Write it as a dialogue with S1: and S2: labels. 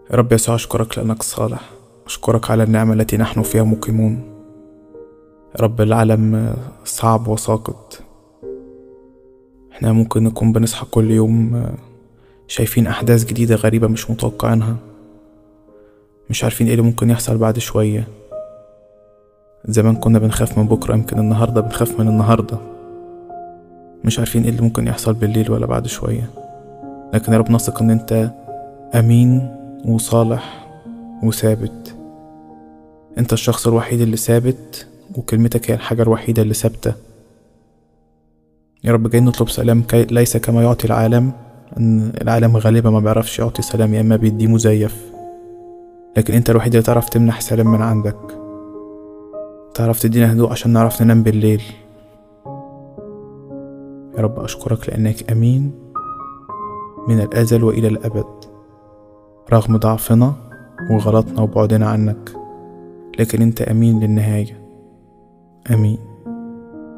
S1: يا رب يسوع أشكرك لأنك صالح أشكرك على النعمة التي نحن فيها مقيمون يا رب العالم صعب وساقط احنا ممكن نكون بنصحى كل يوم شايفين أحداث جديدة غريبة مش متوقعينها مش عارفين ايه اللي ممكن يحصل بعد شوية زمان كنا بنخاف من بكرة يمكن النهاردة بنخاف من النهاردة مش عارفين ايه اللي ممكن يحصل بالليل ولا بعد شوية لكن يا رب نثق ان انت امين وصالح وثابت انت الشخص الوحيد اللي ثابت وكلمتك هي الحاجة الوحيدة اللي ثابتة يا رب جاي نطلب سلام كي ليس كما يعطي العالم ان العالم غالبا ما بيعرفش يعطي سلام يا اما بيديه مزيف لكن انت الوحيد اللي تعرف تمنح سلام من عندك تعرف تدينا هدوء عشان نعرف ننام بالليل يا رب أشكرك لأنك أمين من الأزل وإلى الأبد رغم ضعفنا وغلطنا وبعدنا عنك لكن أنت أمين للنهاية أمين